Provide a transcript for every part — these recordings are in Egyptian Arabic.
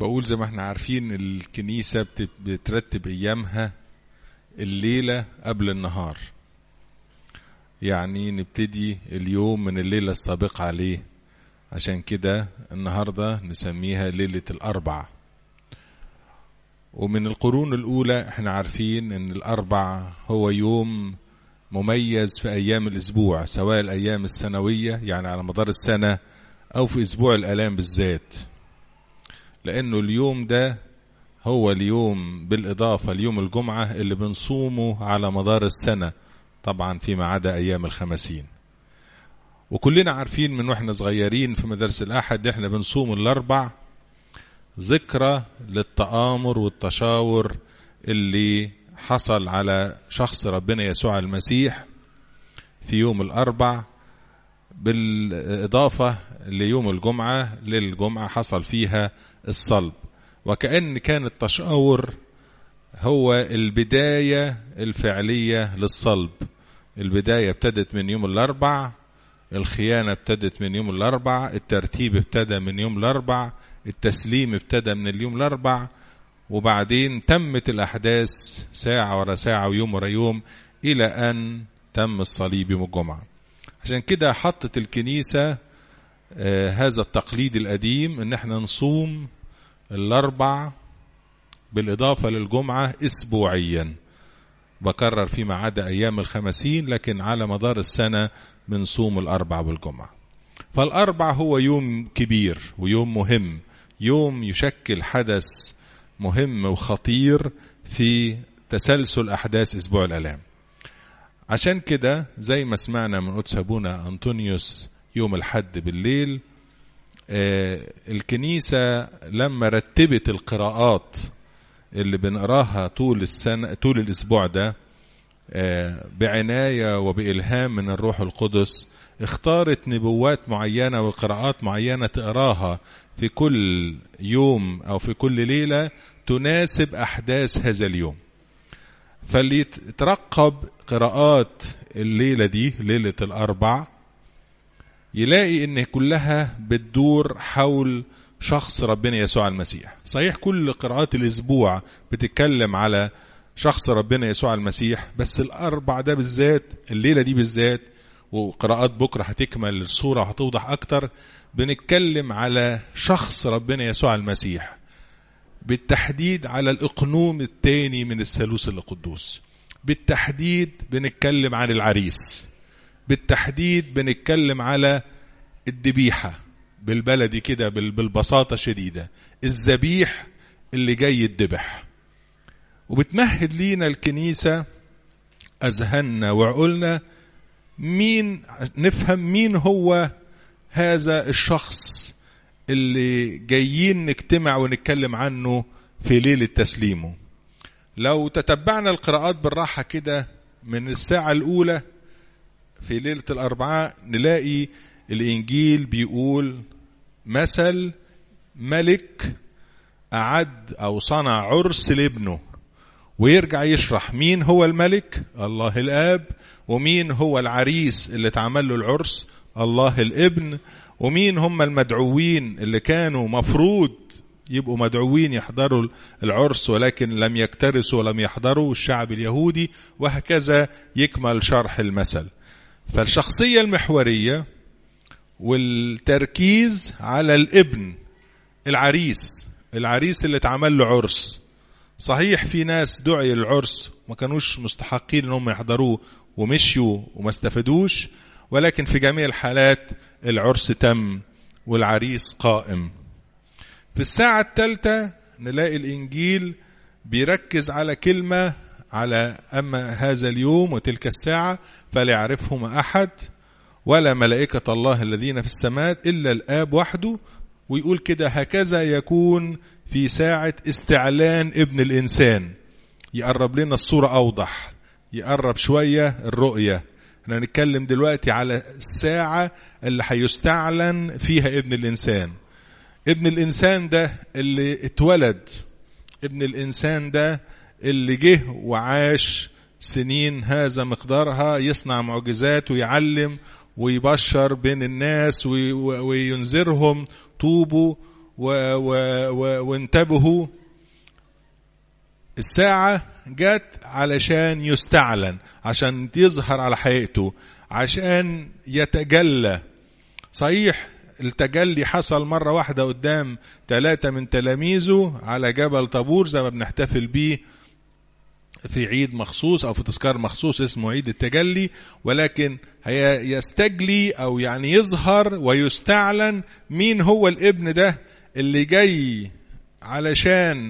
بقول زي ما احنا عارفين الكنيسة بت- بترتب أيامها الليلة قبل النهار يعني نبتدي اليوم من الليلة السابقة عليه عشان كده النهاردة نسميها ليلة الأربع ومن القرون الأولى احنا عارفين ان الأربع هو يوم مميز في أيام الأسبوع سواء الأيام السنوية يعني على مدار السنة أو في أسبوع الآلام بالذات لأنه اليوم ده هو اليوم بالإضافة ليوم الجمعة اللي بنصومه على مدار السنة طبعا فيما عدا أيام الخمسين وكلنا عارفين من واحنا صغيرين في مدارس الأحد احنا بنصوم الأربع ذكرى للتآمر والتشاور اللي حصل على شخص ربنا يسوع المسيح في يوم الأربع بالإضافة ليوم الجمعة للجمعة حصل فيها الصلب وكأن كان التشاور هو البداية الفعلية للصلب البداية ابتدت من يوم الأربع الخيانة ابتدت من يوم الأربع الترتيب ابتدى من يوم الأربع التسليم ابتدى من اليوم الأربع وبعدين تمت الأحداث ساعة ورا ساعة ويوم ورا يوم إلى أن تم الصليب يوم الجمعة عشان كده حطت الكنيسة آه هذا التقليد القديم ان احنا نصوم الاربع بالاضافة للجمعة اسبوعيا بكرر فيما عدا ايام الخمسين لكن على مدار السنة بنصوم الاربع والجمعة فالاربع هو يوم كبير ويوم مهم يوم يشكل حدث مهم وخطير في تسلسل احداث اسبوع الالام عشان كده زي ما سمعنا من قدس ابونا انطونيوس يوم الحد بالليل آه الكنيسة لما رتبت القراءات اللي بنقراها طول السنة طول الأسبوع ده آه بعناية وبإلهام من الروح القدس اختارت نبوات معينة وقراءات معينة تقراها في كل يوم أو في كل ليلة تناسب أحداث هذا اليوم فاللي يترقب قراءات الليلة دي ليلة الأربع يلاقي ان كلها بتدور حول شخص ربنا يسوع المسيح صحيح كل قراءات الاسبوع بتتكلم على شخص ربنا يسوع المسيح بس الاربع ده بالذات الليله دي بالذات وقراءات بكره هتكمل الصوره وهتوضح اكتر بنتكلم على شخص ربنا يسوع المسيح بالتحديد على الاقنوم الثاني من الثالوث القدوس بالتحديد بنتكلم عن العريس بالتحديد بنتكلم على الذبيحة بالبلدي كده بالبساطة شديدة الذبيح اللي جاي يتذبح وبتمهد لينا الكنيسة أذهاننا وعقولنا مين نفهم مين هو هذا الشخص اللي جايين نجتمع ونتكلم عنه في ليلة تسليمه لو تتبعنا القراءات بالراحة كده من الساعة الأولى في ليلة الأربعاء نلاقي الإنجيل بيقول مثل ملك أعد أو صنع عرس لابنه ويرجع يشرح مين هو الملك الله الآب ومين هو العريس اللي اتعمل له العرس الله الابن ومين هم المدعوين اللي كانوا مفروض يبقوا مدعوين يحضروا العرس ولكن لم يكترثوا ولم يحضروا الشعب اليهودي وهكذا يكمل شرح المثل فالشخصية المحورية والتركيز على الابن العريس العريس اللي اتعمل له عرس صحيح في ناس دعي العرس ما كانوش مستحقين انهم يحضروه ومشيوا وما استفادوش ولكن في جميع الحالات العرس تم والعريس قائم في الساعة الثالثة نلاقي الإنجيل بيركز على كلمة على أما هذا اليوم وتلك الساعة فلا يعرفهم أحد ولا ملائكة الله الذين في السماء إلا الآب وحده ويقول كده هكذا يكون في ساعة استعلان ابن الإنسان يقرب لنا الصورة أوضح يقرب شوية الرؤية احنا نتكلم دلوقتي على الساعة اللي هيستعلن فيها ابن الإنسان ابن الإنسان ده اللي اتولد ابن الإنسان ده اللي جه وعاش سنين هذا مقدارها يصنع معجزات ويعلم ويبشر بين الناس وينذرهم توبوا و و و وانتبهوا الساعة جت علشان يستعلن عشان يظهر على حقيقته عشان يتجلى صحيح التجلي حصل مرة واحدة قدام ثلاثة من تلاميذه على جبل طابور زي ما بنحتفل بيه في عيد مخصوص او في تذكار مخصوص اسمه عيد التجلي ولكن هي يستجلي او يعني يظهر ويستعلن مين هو الابن ده اللي جاي علشان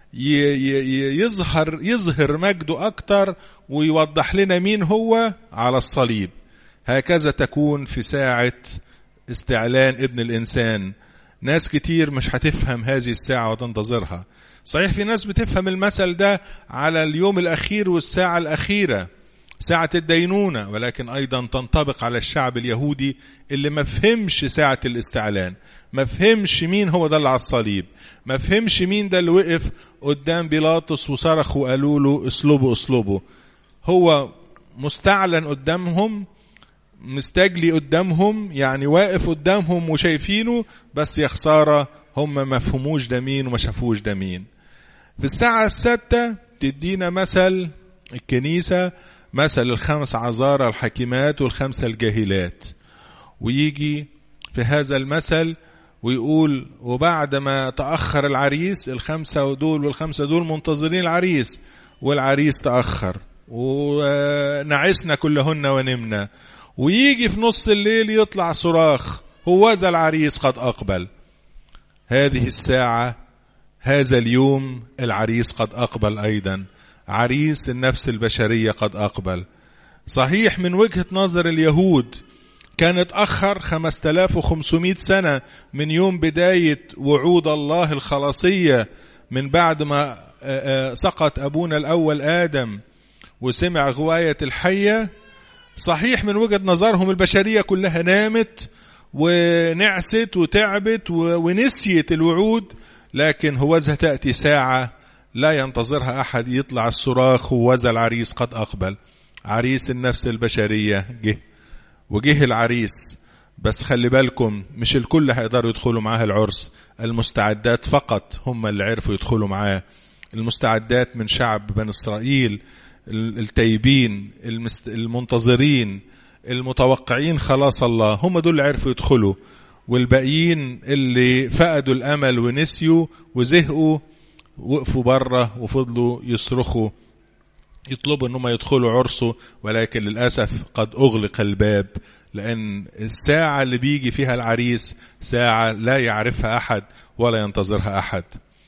يظهر يظهر مجده اكتر ويوضح لنا مين هو على الصليب هكذا تكون في ساعه استعلان ابن الانسان ناس كتير مش هتفهم هذه الساعه وتنتظرها صحيح في ناس بتفهم المثل ده على اليوم الاخير والساعه الاخيره ساعة الدينونة ولكن أيضا تنطبق على الشعب اليهودي اللي ما فهمش ساعة الاستعلان ما فهمش مين هو ده اللي على الصليب ما فهمش مين ده اللي وقف قدام بيلاطس وصرخ وقالوا له اسلبوا اسلبوا هو مستعلن قدامهم مستجلي قدامهم يعني واقف قدامهم وشايفينه بس يا خسارة هم ما فهموش ده مين وما شافوش ده مين في الساعة الستة تدينا مثل الكنيسة مثل الخمس عذارى الحكيمات والخمسة الجاهلات ويجي في هذا المثل ويقول وبعد ما تأخر العريس الخمسة دول والخمسة دول منتظرين العريس والعريس تأخر ونعسنا كلهن ونمنا ويجي في نص الليل يطلع صراخ هو ذا العريس قد أقبل هذه الساعة هذا اليوم العريس قد أقبل أيضا عريس النفس البشرية قد أقبل صحيح من وجهة نظر اليهود كان اتأخر 5500 سنة من يوم بداية وعود الله الخلاصية من بعد ما سقط أبونا الأول آدم وسمع غواية الحية صحيح من وجهة نظرهم البشرية كلها نامت ونعست وتعبت ونسيت الوعود لكن هوذا تأتي ساعة لا ينتظرها أحد يطلع الصراخ وذا العريس قد أقبل عريس النفس البشرية جه وجه العريس بس خلي بالكم مش الكل هيقدروا يدخلوا معاه العرس المستعدات فقط هم اللي عرفوا يدخلوا معاه المستعدات من شعب بني إسرائيل التايبين المنتظرين المتوقعين خلاص الله هم دول اللي عرفوا يدخلوا والباقيين اللي فقدوا الامل ونسيوا وزهقوا وقفوا بره وفضلوا يصرخوا يطلبوا انهم يدخلوا عرسه ولكن للاسف قد اغلق الباب لان الساعه اللي بيجي فيها العريس ساعه لا يعرفها احد ولا ينتظرها احد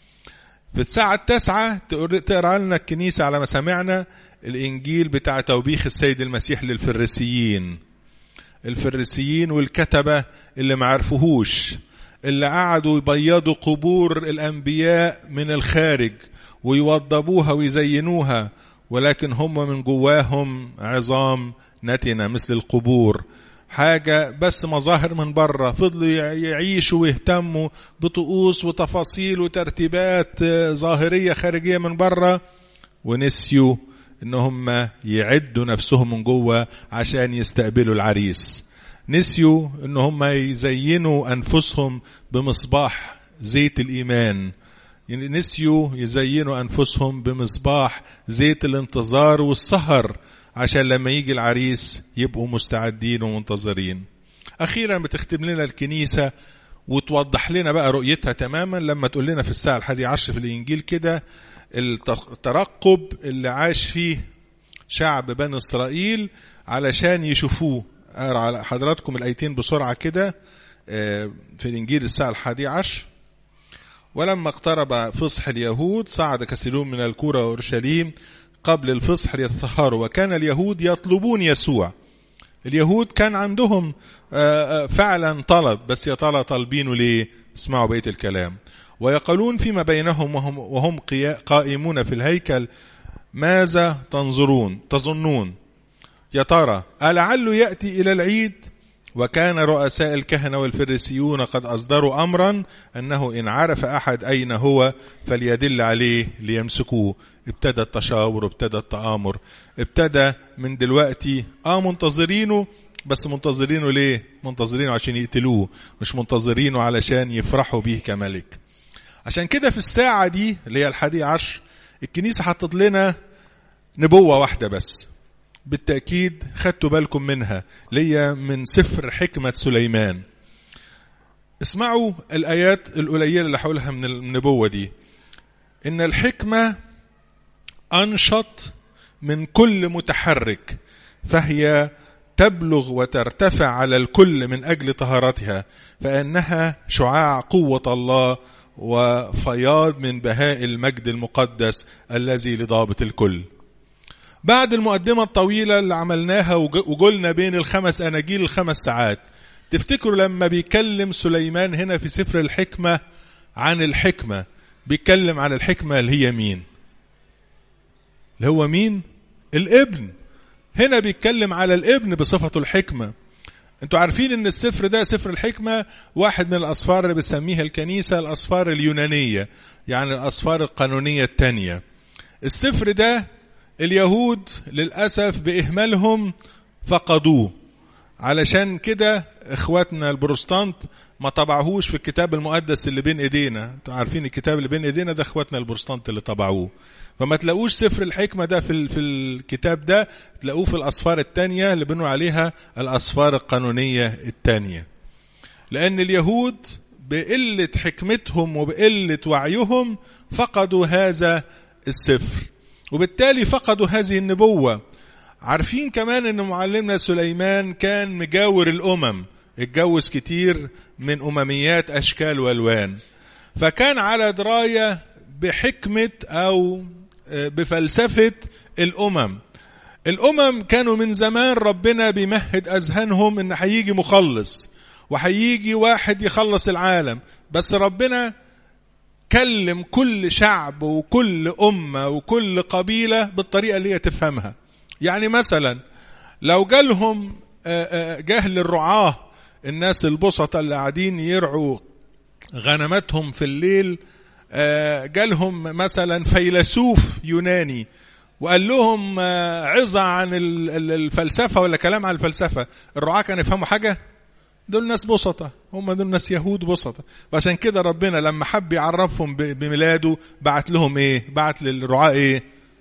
في الساعة التاسعة تقرأ لنا الكنيسة على ما سمعنا الإنجيل بتاع توبيخ السيد المسيح للفريسيين الفريسيين والكتبة اللي ما عرفوهوش اللي قعدوا يبيضوا قبور الأنبياء من الخارج ويوضبوها ويزينوها ولكن هم من جواهم عظام نتنة مثل القبور حاجة بس مظاهر من بره فضلوا يعيشوا ويهتموا بطقوس وتفاصيل وترتيبات ظاهرية خارجية من بره ونسيوا ان هم يعدوا نفسهم من جوه عشان يستقبلوا العريس نسيوا ان هم يزينوا انفسهم بمصباح زيت الايمان يعني نسيوا يزينوا انفسهم بمصباح زيت الانتظار والسهر عشان لما يجي العريس يبقوا مستعدين ومنتظرين اخيرا بتختم لنا الكنيسه وتوضح لنا بقى رؤيتها تماما لما تقول لنا في الساعه الحادية عشر في الانجيل كده الترقب اللي عاش فيه شعب بني اسرائيل علشان يشوفوه اقرا على حضراتكم الايتين بسرعه كده في الانجيل الساعه الحادية عشر ولما اقترب فصح اليهود صعد كثيرون من الكوره واورشليم قبل الفصح ليتطهروا وكان اليهود يطلبون يسوع اليهود كان عندهم فعلا طلب بس يا ترى طالبينه ليه اسمعوا بقيه الكلام ويقولون فيما بينهم وهم, وهم قائمون في الهيكل ماذا تنظرون تظنون يا ترى ألعله يأتي إلى العيد وكان رؤساء الكهنة والفريسيون قد أصدروا أمرا أنه إن عرف أحد أين هو فليدل عليه ليمسكوه ابتدى التشاور ابتدى التآمر ابتدى من دلوقتي آه منتظرينه بس منتظرينه ليه منتظرينه عشان يقتلوه مش منتظرينه علشان يفرحوا بيه كملك عشان كده في الساعة دي اللي هي الحادي عشر الكنيسة حطت لنا نبوة واحدة بس بالتأكيد خدتوا بالكم منها ليا من سفر حكمة سليمان اسمعوا الآيات القليلة اللي هقولها من النبوة دي إن الحكمة أنشط من كل متحرك فهي تبلغ وترتفع على الكل من أجل طهارتها فإنها شعاع قوة الله وفياض من بهاء المجد المقدس الذي لضابط الكل بعد المقدمة الطويلة اللي عملناها وقلنا بين الخمس أناجيل الخمس ساعات تفتكروا لما بيكلم سليمان هنا في سفر الحكمة عن الحكمة بيتكلم عن الحكمة اللي هي مين اللي هو مين الابن هنا بيتكلم على الابن بصفته الحكمة انتوا عارفين ان السفر ده سفر الحكمة واحد من الاسفار اللي بتسميها الكنيسة الاسفار اليونانية يعني الاسفار القانونية التانية السفر ده اليهود للأسف بإهمالهم فقدوه علشان كده اخواتنا البروستانت ما طبعوهوش في الكتاب المقدس اللي بين ايدينا انتوا عارفين الكتاب اللي بين ايدينا ده اخواتنا البروستانت اللي طبعوه فما تلاقوش سفر الحكمة ده في, في الكتاب ده تلاقوه في الأسفار التانية اللي بنوا عليها الأسفار القانونية التانية لأن اليهود بقلة حكمتهم وبقلة وعيهم فقدوا هذا السفر وبالتالي فقدوا هذه النبوة عارفين كمان ان معلمنا سليمان كان مجاور الامم اتجوز كتير من امميات اشكال والوان فكان على درايه بحكمه او بفلسفه الامم الامم كانوا من زمان ربنا بيمهد اذهانهم ان هيجي مخلص وهيجي واحد يخلص العالم بس ربنا كلم كل شعب وكل امه وكل قبيله بالطريقه اللي هي تفهمها يعني مثلا لو جالهم جهل الرعاه الناس البسطة اللي قاعدين يرعوا غنماتهم في الليل جالهم مثلا فيلسوف يوناني وقال لهم عظة عن الفلسفة ولا كلام عن الفلسفة الرعاة كانوا يفهموا حاجة دول ناس بسطة هم دول ناس يهود بسطة فعشان كده ربنا لما حب يعرفهم بميلاده بعت لهم ايه بعت للرعاة ايه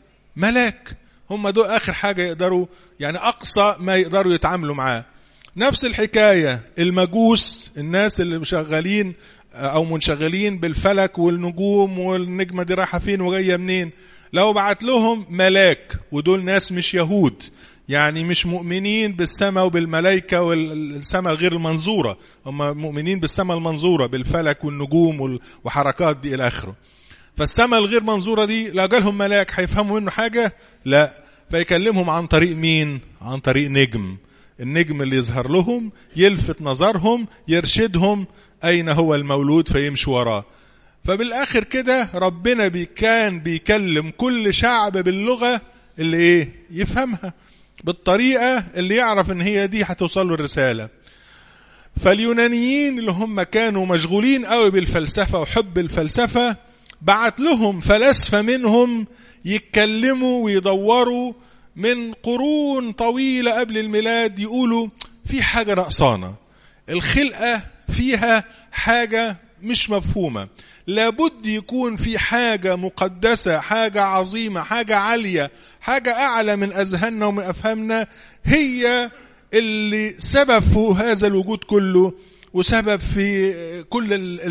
ملاك هم دول اخر حاجة يقدروا يعني اقصى ما يقدروا يتعاملوا معاه نفس الحكاية المجوس الناس اللي مشغلين او منشغلين بالفلك والنجوم والنجمة دي رايحة فين وجاية منين لو بعت لهم ملاك ودول ناس مش يهود يعني مش مؤمنين بالسماء وبالملائكة والسماء غير المنظورة هم مؤمنين بالسماء المنظورة بالفلك والنجوم وحركات دي إلى آخره فالسماء الغير منظورة دي لو جالهم ملاك هيفهموا منه حاجة لا فيكلمهم عن طريق مين عن طريق نجم النجم اللي يظهر لهم يلفت نظرهم يرشدهم أين هو المولود فيمشوا وراه فبالآخر كده ربنا بي كان بيكلم كل شعب باللغة اللي إيه يفهمها بالطريقة اللي يعرف ان هي دي هتوصل له الرسالة فاليونانيين اللي هم كانوا مشغولين قوي بالفلسفة وحب الفلسفة بعت لهم فلاسفة منهم يتكلموا ويدوروا من قرون طويلة قبل الميلاد يقولوا في حاجة نقصانة الخلقة فيها حاجة مش مفهومة لابد يكون في حاجة مقدسة حاجة عظيمة حاجة عالية حاجة أعلى من أذهاننا ومن أفهامنا هي اللي سبب في هذا الوجود كله وسبب في كل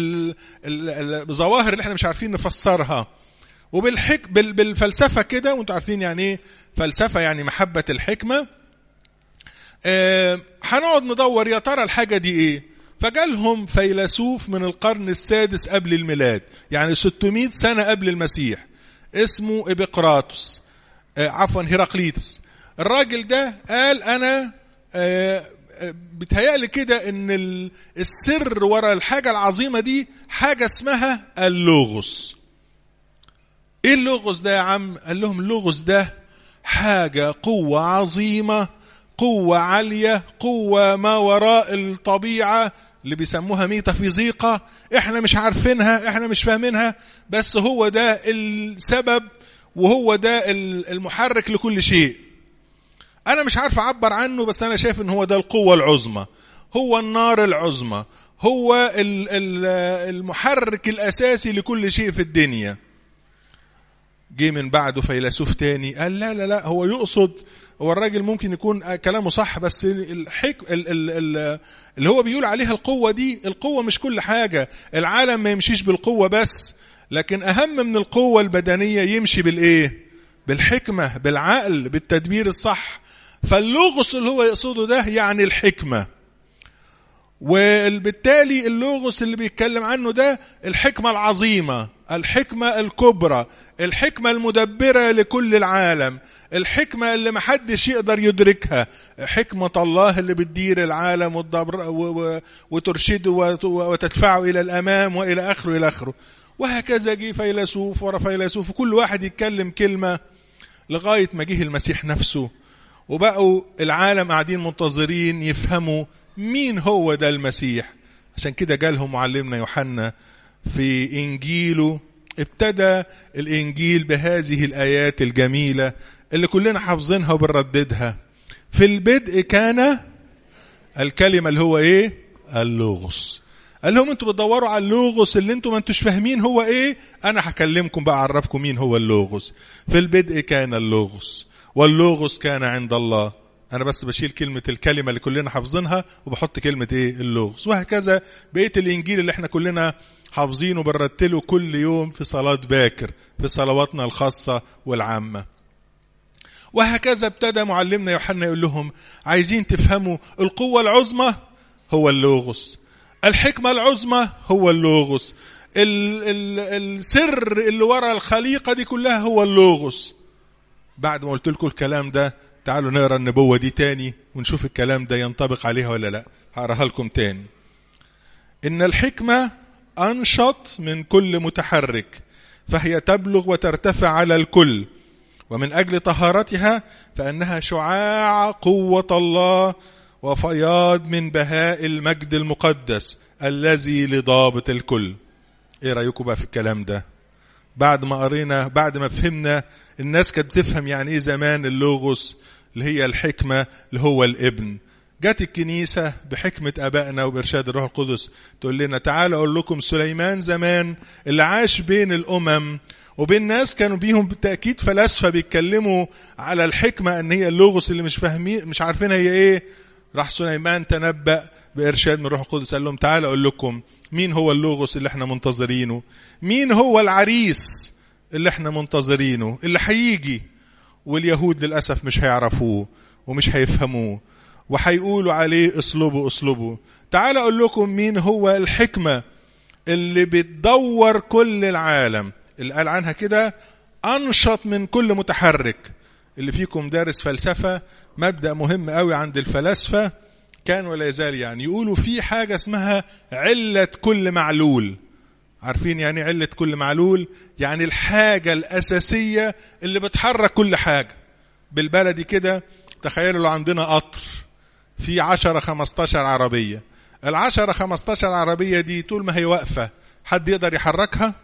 الظواهر اللي احنا مش عارفين نفسرها وبالحك بالفلسفة كده وانتوا عارفين يعني ايه فلسفة يعني محبة الحكمة اه هنقعد ندور يا ترى الحاجة دي ايه فجالهم فيلسوف من القرن السادس قبل الميلاد يعني 600 سنة قبل المسيح اسمه إبقراطس آه عفوا هيراقليتس الراجل ده قال أنا آه بتهيألي كده ان السر ورا الحاجة العظيمة دي حاجة اسمها اللوغوس ايه اللوغوس ده يا عم قال لهم اللوغوس ده حاجة قوة عظيمة قوة عالية قوة ما وراء الطبيعة اللي بيسموها ميتافيزيقا احنا مش عارفينها احنا مش فاهمينها بس هو ده السبب وهو ده المحرك لكل شيء انا مش عارف اعبر عنه بس انا شايف ان هو ده القوه العظمى هو النار العظمى هو المحرك الاساسي لكل شيء في الدنيا جه من بعده فيلسوف تاني قال لا لا لا هو يقصد هو الراجل ممكن يكون كلامه صح بس الحك ال ال ال اللي هو بيقول عليها القوة دي القوة مش كل حاجة العالم ما يمشيش بالقوة بس لكن أهم من القوة البدنية يمشي بالإيه بالحكمة بالعقل بالتدبير الصح فاللغز اللي هو يقصده ده يعني الحكمة وبالتالي اللغز اللي بيتكلم عنه ده الحكمة العظيمة الحكمة الكبرى الحكمة المدبرة لكل العالم الحكمة اللي محدش يقدر يدركها حكمة الله اللي بتدير العالم وترشده وتدفعه إلى الأمام وإلى آخره إلى آخره وهكذا جه فيلسوف ورا فيلسوف وكل واحد يتكلم كلمة لغاية ما جه المسيح نفسه وبقوا العالم قاعدين منتظرين يفهموا مين هو ده المسيح عشان كده جالهم معلمنا يوحنا في انجيله ابتدى الانجيل بهذه الايات الجميله اللي كلنا حافظينها وبنرددها في البدء كان الكلمه اللي هو ايه اللوغوس قال لهم انتوا بتدوروا على اللوغوس اللي انتوا ما انتوش فاهمين هو ايه انا هكلمكم بقى اعرفكم مين هو اللوغوس في البدء كان اللوغوس واللوغوس كان عند الله انا بس بشيل كلمه الكلمه اللي كلنا حافظينها وبحط كلمه ايه اللغز وهكذا بقيه الانجيل اللي احنا كلنا حافظينه وبنرتله كل يوم في صلاه باكر في صلواتنا الخاصه والعامه وهكذا ابتدى معلمنا يوحنا يقول لهم عايزين تفهموا القوه العظمى هو اللوغوس الحكمه العظمى هو اللوغوس ال ال السر اللي ورا الخليقه دي كلها هو اللوغوس بعد ما قلت لكم الكلام ده تعالوا نقرا النبوة دي تاني ونشوف الكلام ده ينطبق عليها ولا لا هقراها لكم تاني إن الحكمة أنشط من كل متحرك فهي تبلغ وترتفع على الكل ومن أجل طهارتها فإنها شعاع قوة الله وفياض من بهاء المجد المقدس الذي لضابط الكل ايه رايكم بقى في الكلام ده بعد ما قرينا بعد ما فهمنا الناس كانت بتفهم يعني ايه زمان اللوغوس اللي هي الحكمة اللي هو الابن جت الكنيسة بحكمة أبائنا وبإرشاد الروح القدس تقول لنا تعالى أقول لكم سليمان زمان اللي عاش بين الأمم وبين ناس كانوا بيهم بالتأكيد فلاسفة بيتكلموا على الحكمة أن هي اللغز اللي مش فاهمين مش عارفين هي إيه راح سليمان تنبأ بإرشاد من الروح القدس قال لهم تعالى أقول لكم مين هو اللغز اللي احنا منتظرينه مين هو العريس اللي احنا منتظرينه اللي هيجي واليهود للأسف مش هيعرفوه ومش هيفهموه وهيقولوا عليه اصلبوا اصلبوا تعال اقول لكم مين هو الحكمة اللي بتدور كل العالم اللي قال عنها كده انشط من كل متحرك اللي فيكم دارس فلسفة مبدأ مهم قوي عند الفلاسفة كان ولا يزال يعني يقولوا في حاجة اسمها علة كل معلول عارفين يعني علة كل معلول يعني الحاجة الأساسية اللي بتحرك كل حاجة بالبلدي كده تخيلوا لو عندنا قطر في 10 15 عربية العشرة 15 عربية دي طول ما هي واقفة حد يقدر يحركها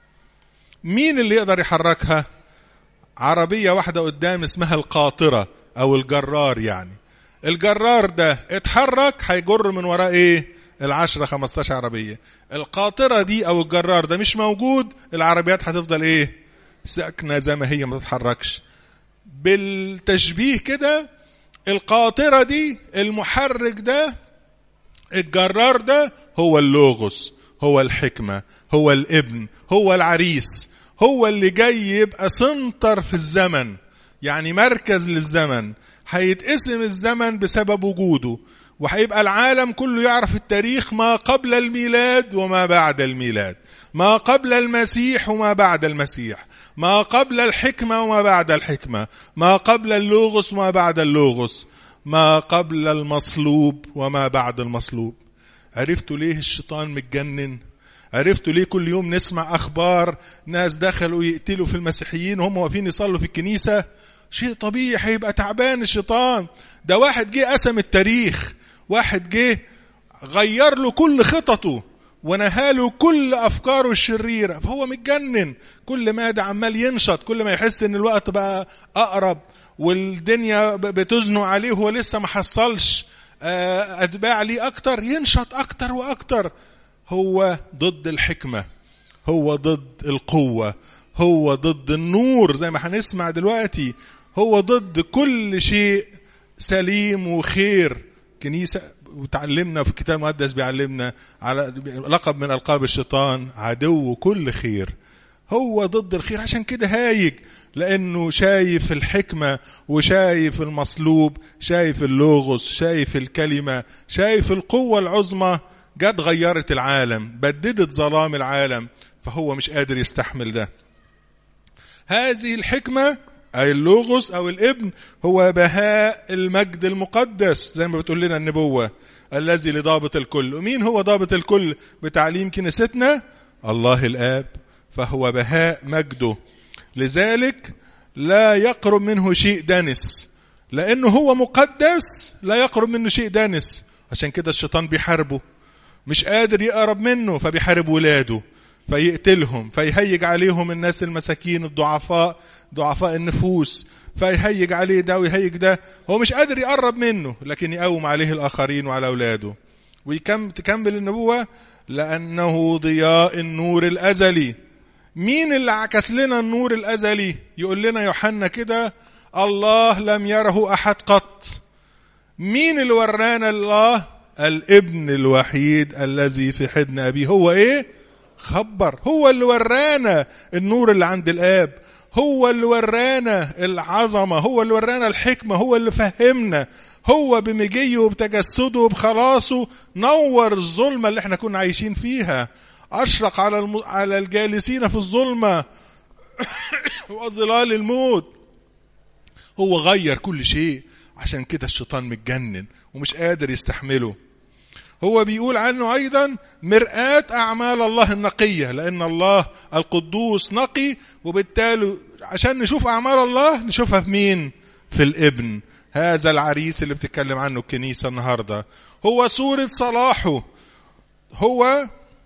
مين اللي يقدر يحركها عربية واحدة قدام اسمها القاطرة أو الجرار يعني الجرار ده اتحرك هيجر من وراه ايه العشرة 15 عربية القاطرة دي أو الجرار ده مش موجود العربيات هتفضل إيه ساكنة زي ما هي ما تتحركش بالتشبيه كده القاطرة دي المحرك ده الجرار ده هو اللوغوس هو الحكمة هو الابن هو العريس هو اللي جاي يبقى سنتر في الزمن يعني مركز للزمن هيتقسم الزمن بسبب وجوده وهيبقى العالم كله يعرف التاريخ ما قبل الميلاد وما بعد الميلاد ما قبل المسيح وما بعد المسيح ما قبل الحكمة وما بعد الحكمة ما قبل اللوغوس وما بعد اللوغوس ما قبل المصلوب وما بعد المصلوب عرفتوا ليه الشيطان متجنن عرفتوا ليه كل يوم نسمع أخبار ناس دخلوا يقتلوا في المسيحيين وهم واقفين يصلوا في الكنيسة شيء طبيعي هيبقى تعبان الشيطان ده واحد جه قسم التاريخ واحد جه غير له كل خططه ونهاله كل افكاره الشريره فهو متجنن كل ما ده عمال ينشط كل ما يحس ان الوقت بقى اقرب والدنيا بتزنق عليه وهو لسه ما حصلش اتباع ليه اكتر ينشط اكتر واكتر هو ضد الحكمه هو ضد القوه هو ضد النور زي ما هنسمع دلوقتي هو ضد كل شيء سليم وخير كنيسه وتعلمنا في الكتاب المقدس بيعلمنا على لقب من القاب الشيطان عدو كل خير هو ضد الخير عشان كده هايج لانه شايف الحكمه وشايف المصلوب شايف اللوغوس شايف الكلمه شايف القوه العظمى جت غيرت العالم بددت ظلام العالم فهو مش قادر يستحمل ده هذه الحكمه أي اللوغوس أو الابن هو بهاء المجد المقدس زي ما بتقول لنا النبوة الذي لضابط الكل ومين هو ضابط الكل بتعليم كنيستنا الله الآب فهو بهاء مجده لذلك لا يقرب منه شيء دنس لأنه هو مقدس لا يقرب منه شيء دنس عشان كده الشيطان بيحاربه مش قادر يقرب منه فبيحارب ولاده فيقتلهم فيهيج عليهم الناس المساكين الضعفاء ضعفاء النفوس فيهيج عليه ده ويهيج ده هو مش قادر يقرب منه لكن يقوم عليه الآخرين وعلى أولاده ويكم تكمل النبوة لأنه ضياء النور الأزلي مين اللي عكس لنا النور الأزلي يقول لنا يوحنا كده الله لم يره أحد قط مين اللي ورانا الله الابن الوحيد الذي في حضن أبيه هو إيه خبر هو اللي ورانا النور اللي عند الآب هو اللي ورانا العظمة هو اللي ورانا الحكمة هو اللي فهمنا هو بمجيه وبتجسده وبخلاصه نور الظلمة اللي احنا كنا عايشين فيها أشرق على الم... على الجالسين في الظلمة وظلال الموت هو غير كل شيء عشان كده الشيطان متجنن ومش قادر يستحمله هو بيقول عنه أيضا مرآة أعمال الله النقية لأن الله القدوس نقي وبالتالي عشان نشوف أعمال الله نشوفها في مين في الابن هذا العريس اللي بتتكلم عنه الكنيسة النهاردة هو صورة صلاحه هو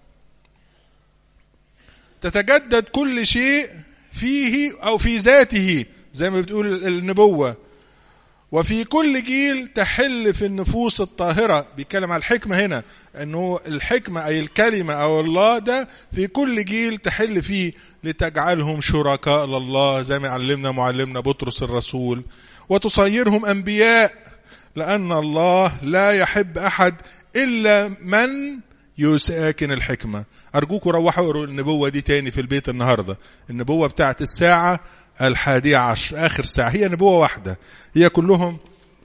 تتجدد كل شيء فيه أو في ذاته زي ما بتقول النبوة وفي كل جيل تحل في النفوس الطاهرة بيتكلم على الحكمة هنا أنه الحكمة أي الكلمة أو الله ده في كل جيل تحل فيه لتجعلهم شركاء لله زي ما علمنا معلمنا بطرس الرسول وتصيرهم أنبياء لأن الله لا يحب أحد إلا من يساكن الحكمة أرجوكم روحوا اقروا النبوة دي تاني في البيت النهاردة النبوة بتاعت الساعة الحادية عشر آخر ساعة هي نبوة واحدة هي كلهم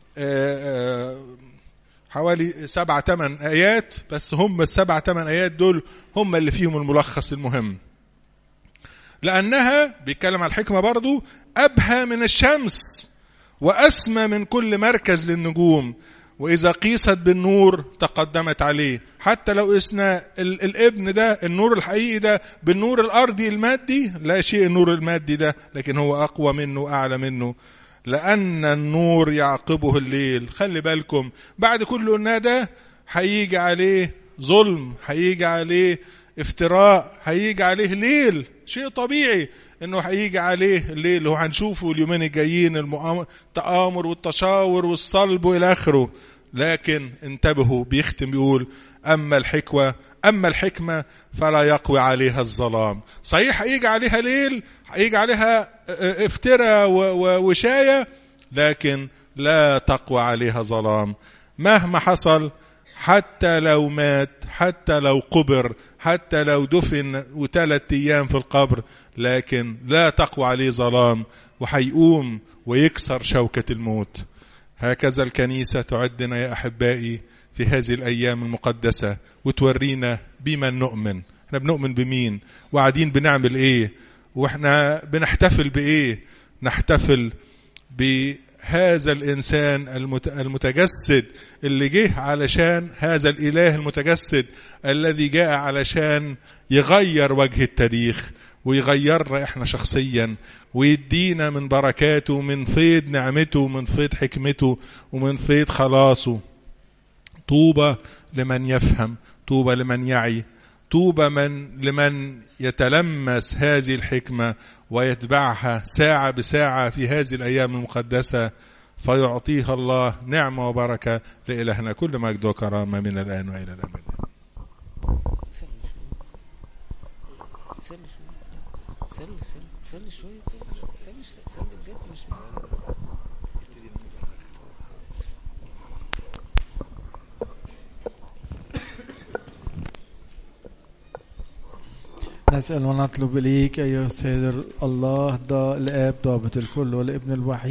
حوالي سبعة تمن آيات بس هم السبعة تمن آيات دول هم اللي فيهم الملخص المهم لأنها بيتكلم على الحكمة برضو أبهى من الشمس وأسمى من كل مركز للنجوم وإذا قيست بالنور تقدمت عليه حتى لو قسنا الابن ده النور الحقيقي ده بالنور الأرضي المادي لا شيء النور المادي ده لكن هو أقوى منه أعلى منه لأن النور يعقبه الليل خلي بالكم بعد كل قلنا ده هيجي عليه ظلم هيجي عليه افتراء هيجي عليه ليل شيء طبيعي انه هيجي عليه الليل وهنشوفه اليومين الجايين التآمر والتشاور والصلب والى اخره لكن انتبهوا بيختم يقول اما الحكوة اما الحكمة فلا يقوي عليها الظلام صحيح هيجي عليها ليل هيجي عليها افتراء ووشاية لكن لا تقوى عليها ظلام مهما حصل حتى لو مات حتى لو قبر حتى لو دفن وثلاث ايام في القبر لكن لا تقوى عليه ظلام وحيقوم ويكسر شوكة الموت هكذا الكنيسة تعدنا يا أحبائي في هذه الأيام المقدسة وتورينا بمن نؤمن احنا بنؤمن بمين وقاعدين بنعمل ايه واحنا بنحتفل بايه نحتفل بهذا الانسان المتجسد اللي جه علشان هذا الاله المتجسد الذي جاء علشان يغير وجه التاريخ ويغيرنا احنا شخصيا ويدينا من بركاته من فيض نعمته من فيض حكمته ومن فيض خلاصه طوبى لمن يفهم طوبى لمن يعي طوبى من لمن يتلمس هذه الحكمة ويتبعها ساعة بساعة في هذه الأيام المقدسة فيعطيها الله نعمة وبركة لإلهنا كل مجد وكرامة من الآن وإلى الأبد سلي شوية سلي سلي سلي شوية سلي سلي بجد مش نسأل ونطلب إليك أيها السيد الله ضا الآب ضابط الكل والابن الوحيد